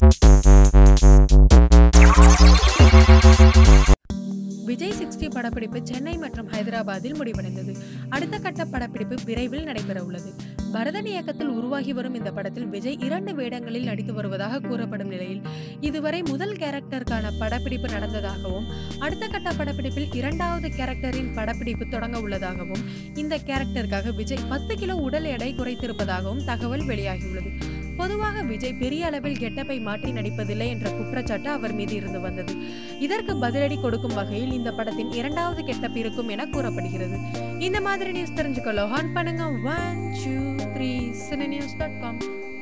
Vijay sixty படப்பிடிப்பு சென்னை மற்றும் ஹைதராபாத்தில் முடிவடைந்தது அடுத்த கட்ட படப்பிடிப்பு விரைவில் நடைபெற உள்ளது பரதன் இயக்கத்தில் உருவாகி வரும் இந்த படத்தில் விஜய் இரண்டு வேடங்களில் நடித்து வருவதாக கூறப்படும் நிலையில் இதுவரை முதல் கேரக்டருக்கான படப்பிடிப்பு நடந்ததாகவும் அடுத்த கட்ட படப்பிடிப்பில் இரண்டாவது கேரக்டரின் படப்பிடிப்பு தொடங்க உள்ளதாகவும் இந்த கேரக்டருக்காக விஜய் பத்து கிலோ உடல் எடை குறைத்திருப்பதாகவும் தகவல் வெளியாகியுள்ளது பொதுவாக விஜய் பெரிய அளவில் கெட்டப்பை மாற்றி நடிப்பதில்லை என்ற குற்றச்சாட்டு அவர் மீது இருந்து வந்தது இதற்கு பதிலடி கொடுக்கும் வகையில் இந்த படத்தின் இரண்டாவது கெட்டப் இருக்கும் என கூறப்படுகிறது இந்த மாதிரி நியூஸ் தெரிஞ்சுக்க லோஹான் பண்ணுங்க one two three cine news dot com